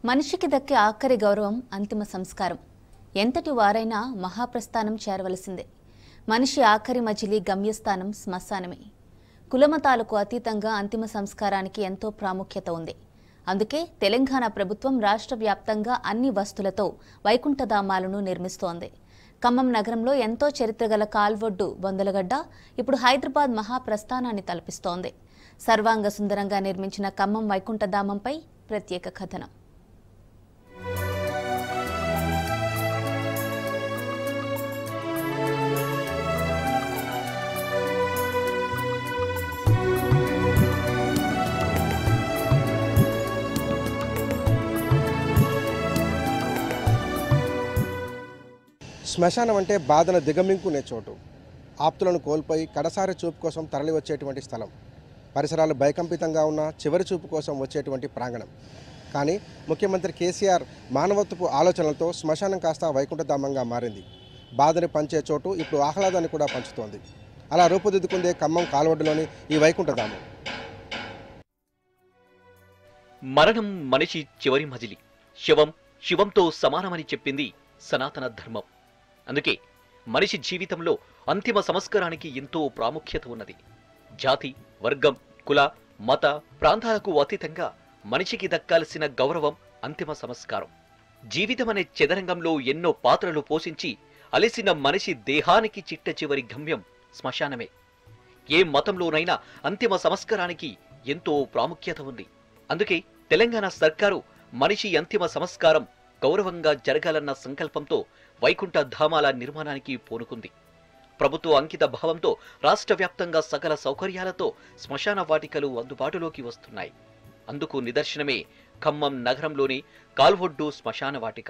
మనిషికి దక్కే ఆఖరి గౌరవం అంతిమ సంస్కారం ఎంతటి వారైనా మహాప్రస్థానం చేరవలసిందే మనిషి ఆఖరి మజిలీ గమ్యస్థానం శ్మశానమే కులమతాలకు అతీతంగా అంతిమ సంస్కారానికి ఎంతో ప్రాముఖ్యత ఉంది అందుకే తెలంగాణ ప్రభుత్వం రాష్ట్ర వ్యాప్తంగా అన్ని వస్తులతో వైకుంఠధామాలను నిర్మిస్తోంది ఖమ్మం నగరంలో ఎంతో చరిత్రగల కాల్వొడ్డు బొందలగడ్డ ఇప్పుడు హైదరాబాద్ మహాప్రస్థానాన్ని తలపిస్తోంది సర్వాంగ సుందరంగా నిర్మించిన ఖమ్మం వైకుంఠధామంపై ప్రత్యేక కథనం శ్మశానం అంటే బాధను దిగమింగుకునే చోటు ఆప్తులను కోల్పోయి కడసారి చూపు కోసం తరలి వచ్చేటువంటి స్థలం పరిసరాలు భయకంపితంగా ఉన్న చివరి చూపు కోసం వచ్చేటువంటి ప్రాంగణం కానీ ముఖ్యమంత్రి కేసీఆర్ మానవత్వపు ఆలోచనలతో శ్మశానం కాస్త వైకుంఠధామంగా మారింది బాధని పంచే చోటు ఇప్పుడు ఆహ్లాదాన్ని కూడా పంచుతోంది అలా రూపుదిద్దుకుందే ఖమ్మం కాల్వడ్డులోని ఈ వైకుంఠధామం మరణం మనిషి చివరి మజిలి శవం శివంతో సమానమని చెప్పింది సనాతన ధర్మం అందుకే మనిషి జీవితంలో అంతిమ సంస్కారానికి ఎంతో ప్రాముఖ్యత ఉన్నది జాతి వర్గం కుల మత ప్రాంతాలకు అతీతంగా మనిషికి దక్కాల్సిన గౌరవం అంతిమ సంస్కారం జీవితం అనే చదరంగంలో ఎన్నో పాత్రలు పోషించి అలసిన మనిషి దేహానికి చిట్ట చివరి గమ్యం శ్మశానమే ఏ మతంలోనైనా అంతిమ సంస్కారానికి ఎంతో ప్రాముఖ్యత ఉంది అందుకే తెలంగాణ సర్కారు మనిషి అంతిమ సంస్కారం గౌరవంగా జరగాలన్న సంకల్పంతో వైకుంఠ ధామాల నిర్మాణానికి పూనుకుంది ప్రభుత్వ అంకిత భావంతో రాష్ట్ర వ్యాప్తంగా సకల సౌకర్యాలతో శ్మశాన వాటికలు అందుబాటులోకి వస్తున్నాయి అందుకు నిదర్శనమే ఖమ్మం నగరంలోని కాల్వొడ్డు శ్మశాన వాటిక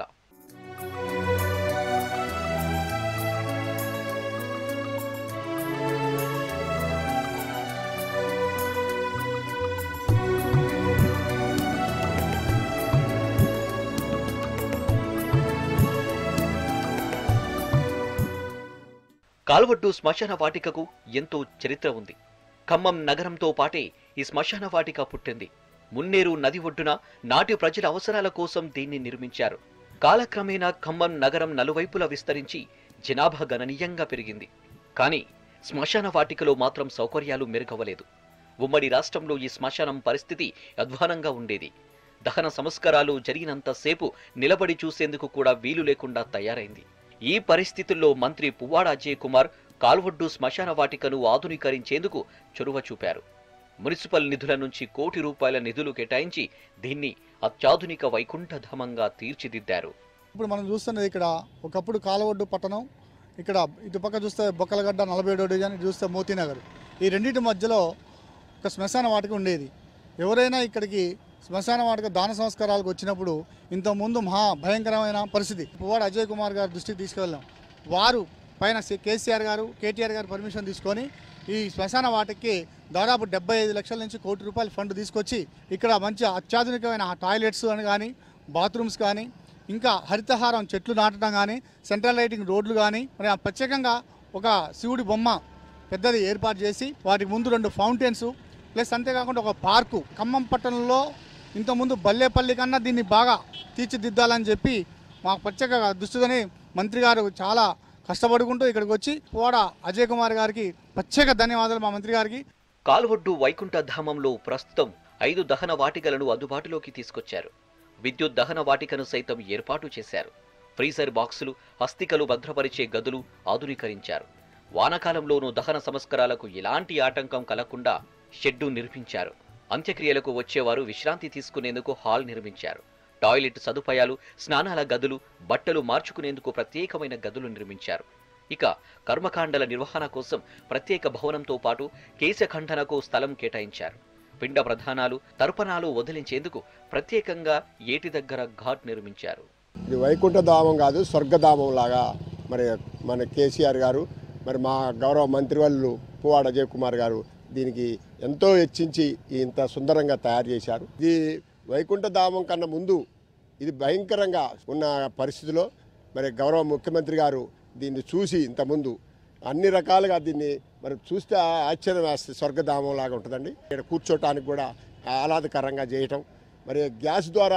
కాల్వడ్డు శ్మశాన వాటికకు ఎంతో చరిత్ర ఉంది ఖమ్మం నగరంతో పాటే ఈ శ్మశాన వాటిక పుట్టింది మున్నేరు నది ఒడ్డున నాటి ప్రజల అవసరాల కోసం దీన్ని నిర్మించారు కాలక్రమేణా ఖమ్మం నగరం నలువైపులా విస్తరించి జనాభా గణనీయంగా పెరిగింది కానీ శ్మశాన వాటికలో మాత్రం సౌకర్యాలు మెరుగవలేదు ఉమ్మడి రాష్ట్రంలో ఈ శ్మశానం పరిస్థితి అధ్వానంగా ఉండేది దహన సంస్కారాలు జరిగినంతసేపు నిలబడి చూసేందుకు కూడా వీలు లేకుండా తయారైంది ఈ పరిస్థితుల్లో మంత్రి పువ్వాడ అజయ్ కుమార్ కాల్వొడ్డు శ్మశాన వాటికను ఆధునీకరించేందుకు చొరవ చూపారు మున్సిపల్ నిధుల నుంచి కోటి రూపాయల నిధులు కేటాయించి దీన్ని అత్యాధునిక వైకుంఠధామంగా తీర్చిదిద్దారు ఇప్పుడు మనం చూస్తున్నది ఇక్కడ ఒకప్పుడు కాలవడ్డు పట్టణం ఇక్కడ ఇటు పక్క చూస్తే బొక్కలగడ్డ నలభై ఏడో డివిజన్ ఇటు చూస్తే మోతీనగర్ ఈ రెండింటి మధ్యలో ఒక శ్మశాన వాటిక ఉండేది ఎవరైనా ఇక్కడికి శ్మశాన వాటిక దాన సంస్కారాలకు వచ్చినప్పుడు ఇంతకుముందు మహా భయంకరమైన పరిస్థితి పువ్వాడ అజయ్ కుమార్ గారి దృష్టికి తీసుకెళ్ళాం వారు పైన సి- కేసీఆర్ గారు కేటీఆర్ గారు పర్మిషన్ తీసుకొని ఈ శ్మశాన వాటికి దాదాపు డెబ్బై ఐదు లక్షల నుంచి కోటి రూపాయల ఫండ్ తీసుకొచ్చి ఇక్కడ మంచి అత్యాధునికమైన టాయిలెట్స్ అని కానీ బాత్రూమ్స్ కానీ ఇంకా హరితహారం చెట్లు నాటడం కానీ సెంట్రల్ లైటింగ్ రోడ్లు కానీ మరి ఆ ప్రత్యేకంగా ఒక శివుడి బొమ్మ పెద్దది ఏర్పాటు చేసి వాటికి ముందు రెండు ఫౌంటైన్స్ ప్లస్ అంతేకాకుండా ఒక పార్కు ఖమ్మం పట్టణంలో ఇంతకుముందు బల్లేపల్లి కన్నా దీన్ని బాగా తీర్చిదిద్దాలని చెప్పి మాకు ప్రత్యేక దృష్టితోనే మంత్రి గారు చాలా కష్టపడుకుంటూ ఇక్కడికి వచ్చి పోడ అజయ్ కుమార్ గారికి ప్రత్యేక ధన్యవాదాలు మా మంత్రి గారికి కాల్వొడ్డు వైకుంఠ ధామంలో ప్రస్తుతం ఐదు దహన వాటికలను అందుబాటులోకి తీసుకొచ్చారు విద్యుత్ దహన వాటికను సైతం ఏర్పాటు చేశారు ఫ్రీజర్ బాక్సులు హస్తికలు భద్రపరిచే గదులు ఆధునీకరించారు వానాకాలంలోనూ దహన సంస్కారాలకు ఎలాంటి ఆటంకం కలగకుండా షెడ్డు నిర్మించారు అంత్యక్రియలకు వచ్చేవారు విశ్రాంతి తీసుకునేందుకు హాల్ నిర్మించారు టాయిలెట్ సదుపాయాలు స్నానాల గదులు బట్టలు మార్చుకునేందుకు ప్రత్యేకమైన గదులు నిర్మించారు ఇక కర్మకాండల నిర్వహణ కోసం ప్రత్యేక భవనంతో పాటు కేశఖండనకు స్థలం కేటాయించారు పిండ ప్రధానాలు తర్పణాలు వదిలించేందుకు ప్రత్యేకంగా ఏటి దగ్గర ఘాట్ నిర్మించారు ఇది వైకుంఠధామం కాదు స్వర్గధామం లాగా మరి మన కేసీఆర్ గారు మరి మా గౌరవ మంత్రివర్యులు పువ్వాడ అజయ్ కుమార్ గారు దీనికి ఎంతో హెచ్చించి ఇంత సుందరంగా తయారు చేశారు ఇది వైకుంఠధామం కన్నా ముందు ఇది భయంకరంగా ఉన్న పరిస్థితిలో మరి గౌరవ ముఖ్యమంత్రి గారు దీన్ని చూసి ఇంతకుముందు అన్ని రకాలుగా దీన్ని మరి చూస్తే ఆశ్చర్యం వేస్తుంది స్వర్గధామం లాగా ఉంటుందండి ఇక్కడ కూర్చోటానికి కూడా ఆహ్లాదకరంగా చేయటం మరి గ్యాస్ ద్వారా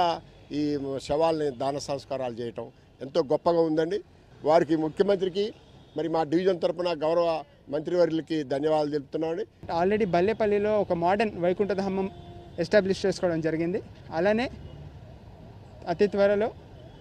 ఈ శవాల్ని దాన సంస్కారాలు చేయటం ఎంతో గొప్పగా ఉందండి వారికి ముఖ్యమంత్రికి మరి మా డివిజన్ తరపున గౌరవ మంత్రివర్యులకి ధన్యవాదాలు తెలుపుతున్నామండి ఆల్రెడీ బల్లేపల్లిలో ఒక మోడర్న్ వైకుంఠధామం ఎస్టాబ్లిష్ చేసుకోవడం జరిగింది అలానే అతి త్వరలో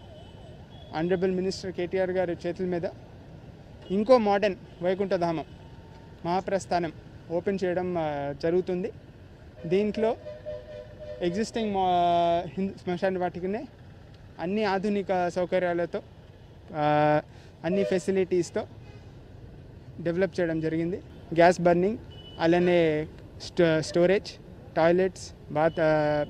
ఆనరబుల్ మినిస్టర్ కేటీఆర్ గారి చేతుల మీద ఇంకో మోడర్న్ వైకుంఠధామం మహాప్రస్థానం ఓపెన్ చేయడం ఆ, జరుగుతుంది దీంట్లో ఎగ్జిస్టింగ్ మా హిందూ శ్మశాన వాటికనే అన్ని ఆధునిక సౌకర్యాలతో ఆ, అన్ని ఫెసిలిటీస్తో డెవలప్ చేయడం జరిగింది గ్యాస్ బర్నింగ్ అలానే స్టో storage toilets bath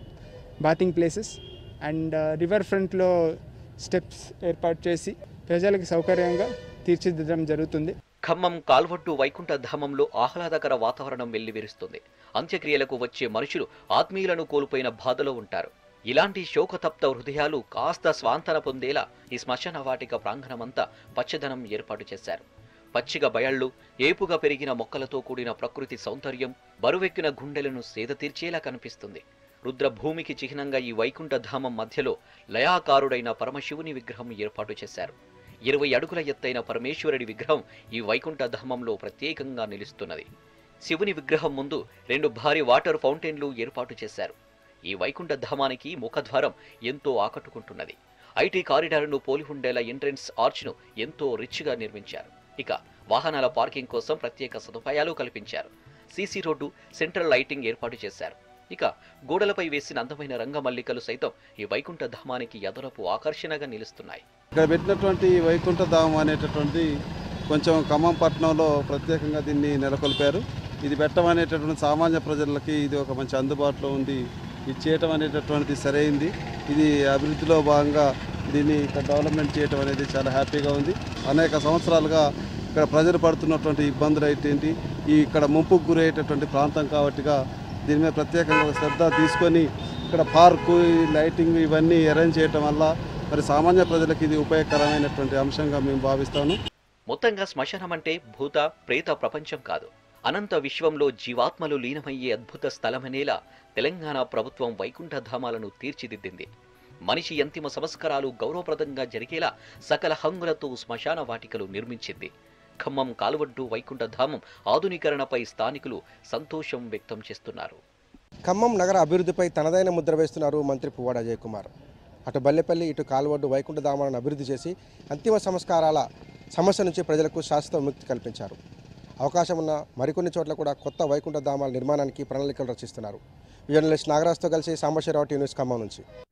bathing places and river ఫ్రంట్లో స్టెప్స్ ఏర్పాటు చేసి ప్రజలకు సౌకర్యంగా తీర్చిదిద్దడం జరుగుతుంది ఖమ్మం కాల్వట్టు వైకుంఠ ధామంలో ఆహ్లాదకర వాతావరణం వెల్లివిరుస్తుంది అంత్యక్రియలకు వచ్చే మనుషులు ఆత్మీయులను కోల్పోయిన బాధలో ఉంటారు ఇలాంటి శోకతప్త హృదయాలు కాస్త స్వాంతన పొందేలా ఈ శ్మశాన వాటిక ప్రాంగణమంతా పచ్చదనం ఏర్పాటు చేశారు పచ్చిక బయళ్ళు ఏపుగా పెరిగిన మొక్కలతో కూడిన ప్రకృతి సౌందర్యం బరువెక్కిన గుండెలను సేద తీర్చేలా కనిపిస్తుంది రుద్రభూమికి చిహ్నంగా ఈ వైకుంఠ ధామం మధ్యలో లయాకారుడైన పరమశివుని విగ్రహం ఏర్పాటు చేశారు ఇరవై అడుగుల ఎత్తైన పరమేశ్వరుడి విగ్రహం ఈ వైకుంఠ ధామంలో ప్రత్యేకంగా నిలుస్తున్నది శివుని విగ్రహం ముందు రెండు భారీ వాటర్ ఫౌంటైన్లు ఏర్పాటు చేశారు ఈ వైకుంఠ ధామానికి ముఖద్వారం ఎంతో ఆకట్టుకుంటున్నది ఐటీ కారిడార్ను పోలి ఉండేలా ఎంట్రన్స్ ఆర్చ్ను ఎంతో రిచ్గా నిర్మించారు ఇక వాహనాల పార్కింగ్ కోసం ప్రత్యేక సదుపాయాలు కల్పించారు సీసీ రోడ్డు సెంట్రల్ లైటింగ్ ఏర్పాటు చేశారు ఇక గోడలపై వేసిన అందమైన రంగమల్లికలు సైతం ఈ వైకుంఠ ధామానికి ఎదరపు ఆకర్షణగా నిలుస్తున్నాయి ఇక్కడ పెట్టినటువంటి వైకుంఠ ధామం అనేటటువంటి కొంచెం ఖమ్మం పట్టణంలో ప్రత్యేకంగా దీన్ని నెలకొల్పారు ఇది పెట్టడం అనేటటువంటి సామాన్య ప్రజలకి ఇది ఒక మంచి అందుబాటులో ఉంది ఇది చేయటం అనేటటువంటిది సరైంది ఇది అభివృద్ధిలో భాగంగా దీన్ని ఇక్కడ డెవలప్మెంట్ చేయటం అనేది చాలా హ్యాపీగా ఉంది అనేక సంవత్సరాలుగా ఇక్కడ ప్రజలు పడుతున్నటువంటి ఇబ్బందులు అయితే ఏంటి ఈ ఇక్కడ ముంపుకు గురయ్యేటటువంటి ప్రాంతం కాబట్టిగా దీని మీద ప్రత్యేకంగా ఒక శ్రద్ధ తీసుకొని ఇక్కడ పార్కు ఈ లైటింగ్ ఇవన్నీ అరేంజ్ చేయటం వల్ల మరి సామాన్య ప్రజలకు ఇది ఉపయోగకరమైనటువంటి అంశంగా మేము భావిస్తాను మొత్తంగా శ్మశానం అంటే భూత ప్రేత ప్రపంచం కాదు అనంత విశ్వంలో జీవాత్మలు లీనమయ్యే అద్భుత స్థలమనేలా తెలంగాణ ప్రభుత్వం వైకుంఠ ధామాలను తీర్చిదిద్దింది మనిషి అంతిమ సంస్కారాలు గౌరవప్రదంగా జరిగేలా సకల హంగులతో శ్మశాన వాటికలు నిర్మించింది ఖమ్మం కాలువడ్డు వైకుంఠ ధామం ఆధునీకరణపై స్థానికులు సంతోషం వ్యక్తం చేస్తున్నారు ఖమ్మం నగర అభివృద్ధిపై తనదైన ముద్ర వేస్తున్నారు మంత్రి పువ్వాడ అజయ్ కుమార్ అటు బల్లెపల్లి ఇటు కాలువడ్డు వైకుంఠ ధామాలను అభివృద్ధి చేసి అంతిమ సంస్కారాల సమస్య నుంచి ప్రజలకు శాశ్వత విముక్తి కల్పించారు అవకాశం ఉన్న మరికొన్ని చోట్ల కూడా కొత్త వైకుంఠ ధామాల నిర్మాణానికి ప్రణాళికలు రచిస్తున్నారు జర్నలిస్ట్ నాగరాజ్తో కలిసి సాంబశివరావు టీ న్యూస్ ఖమ్మం నుంచి